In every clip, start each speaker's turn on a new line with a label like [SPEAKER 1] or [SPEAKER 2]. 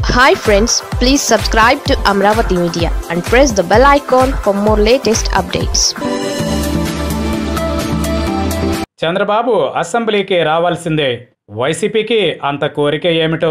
[SPEAKER 1] hi friends please subscribe to Amaravati media and press the bell icon for more latest updates
[SPEAKER 2] Chandrababu అసెంబ్లీకి రావాల్సిందే వైసీపీకి అంత కోరిక ఏమిటో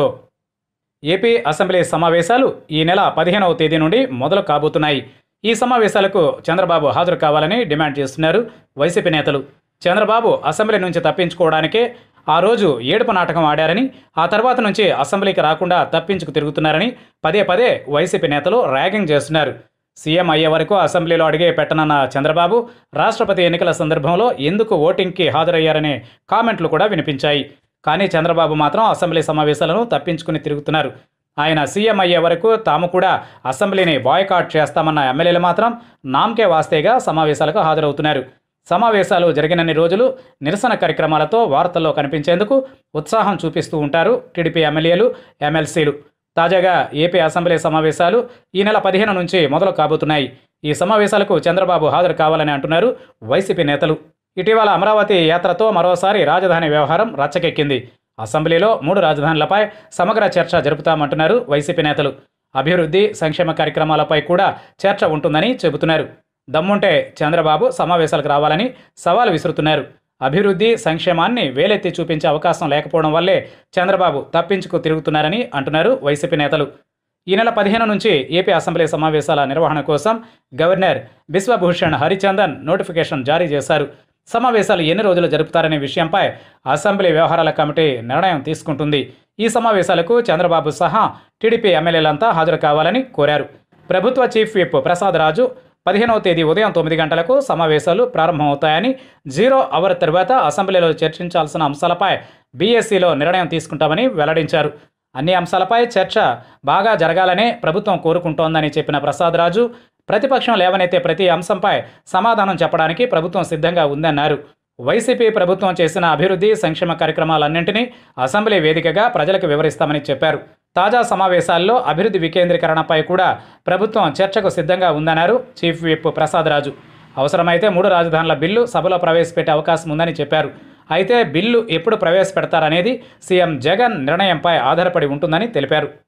[SPEAKER 2] ఏపీ అసెంబ్లీ సమావేశాలు ఈ నెల పదిహేనవ తేదీ నుండి మొదలు కాబోతున్నాయి ఈ సమావేశాలకు చంద్రబాబు హాజరు కావాలని డిమాండ్ చేస్తున్నారు వైసీపీ నేతలు చంద్రబాబు అసెంబ్లీ నుంచి తప్పించుకోవడానికే ఆ రోజు ఏడుపు నాటకం ఆడారని ఆ తర్వాత నుంచి అసెంబ్లీకి రాకుండా తప్పించుకు తిరుగుతున్నారని పదే పదే వైసీపీ నేతలు ర్యాగింగ్ చేస్తున్నారు సీఎం అయ్యే వరకు అసెంబ్లీలో అడిగే పెట్టనన్న చంద్రబాబు రాష్ట్రపతి ఎన్నికల సందర్భంలో ఎందుకు ఓటింగ్కి హాజరయ్యారనే కామెంట్లు కూడా వినిపించాయి కానీ చంద్రబాబు మాత్రం అసెంబ్లీ సమావేశాలను తప్పించుకుని తిరుగుతున్నారు ఆయన సీఎం అయ్యే వరకు తాము కూడా అసెంబ్లీని బాయ్కాట్ చేస్తామన్న ఎమ్మెల్యేలు మాత్రం నామకే వాస్తేగా సమావేశాలకు హాజరవుతున్నారు సమావేశాలు జరిగినన్ని రోజులు నిరసన కార్యక్రమాలతో వార్తల్లో కనిపించేందుకు ఉత్సాహం చూపిస్తూ ఉంటారు టీడీపీ ఎమ్మెల్యేలు ఎమ్మెల్సీలు తాజాగా ఏపీ అసెంబ్లీ సమావేశాలు ఈ నెల పదిహేను నుంచి మొదలు కాబోతున్నాయి ఈ సమావేశాలకు చంద్రబాబు హాజరు కావాలని అంటున్నారు వైసీపీ నేతలు ఇటీవల అమరావతి యాత్రతో మరోసారి రాజధాని వ్యవహారం రచ్చకెక్కింది అసెంబ్లీలో మూడు రాజధానులపై సమగ్ర చర్చ జరుపుతామంటున్నారు వైసీపీ నేతలు అభివృద్ధి సంక్షేమ కార్యక్రమాలపై కూడా చర్చ ఉంటుందని చెబుతున్నారు దమ్ముంటే చంద్రబాబు సమావేశాలకు రావాలని సవాల్ విసురుతున్నారు అభివృద్ధి సంక్షేమాన్ని వేలెత్తి చూపించే అవకాశం లేకపోవడం వల్లే చంద్రబాబు తప్పించుకు తిరుగుతున్నారని అంటున్నారు వైసీపీ నేతలు ఈ నెల పదిహేను నుంచి ఏపీ అసెంబ్లీ సమావేశాల నిర్వహణ కోసం గవర్నర్ బిశ్వభూషణ్ హరిచందన్ నోటిఫికేషన్ జారీ చేశారు సమావేశాలు ఎన్ని రోజులు జరుపుతారనే విషయంపై అసెంబ్లీ వ్యవహారాల కమిటీ నిర్ణయం తీసుకుంటుంది ఈ సమావేశాలకు చంద్రబాబు సహా టీడీపీ ఎమ్మెల్యేలంతా హాజరు కావాలని కోరారు ప్రభుత్వ చీఫ్ విప్ ప్రసాద్ రాజు పదిహేనవ తేదీ ఉదయం తొమ్మిది గంటలకు సమావేశాలు ప్రారంభమవుతాయని జీరో అవర్ తర్వాత అసెంబ్లీలో చర్చించాల్సిన అంశాలపై బీఎస్సీలో నిర్ణయం తీసుకుంటామని వెల్లడించారు అన్ని అంశాలపై చర్చ బాగా జరగాలనే ప్రభుత్వం కోరుకుంటోందని చెప్పిన ప్రసాద్ రాజు ప్రతిపక్షం లేవనెత్తే ప్రతి అంశంపై సమాధానం చెప్పడానికి ప్రభుత్వం సిద్ధంగా ఉందన్నారు వైసీపీ ప్రభుత్వం చేసిన అభివృద్ధి సంక్షేమ కార్యక్రమాలన్నింటినీ అసెంబ్లీ వేదికగా ప్రజలకు వివరిస్తామని చెప్పారు తాజా సమావేశాల్లో అభివృద్ధి వికేంద్రీకరణపై కూడా ప్రభుత్వం చర్చకు సిద్ధంగా ఉందన్నారు చీఫ్ విప్ ప్రసాద్ రాజు అవసరమైతే మూడు రాజధానుల బిల్లు సభలో ప్రవేశపెట్టే అవకాశం ఉందని చెప్పారు అయితే బిల్లు ఎప్పుడు ప్రవేశపెడతారనేది సీఎం జగన్ నిర్ణయంపై ఆధారపడి ఉంటుందని తెలిపారు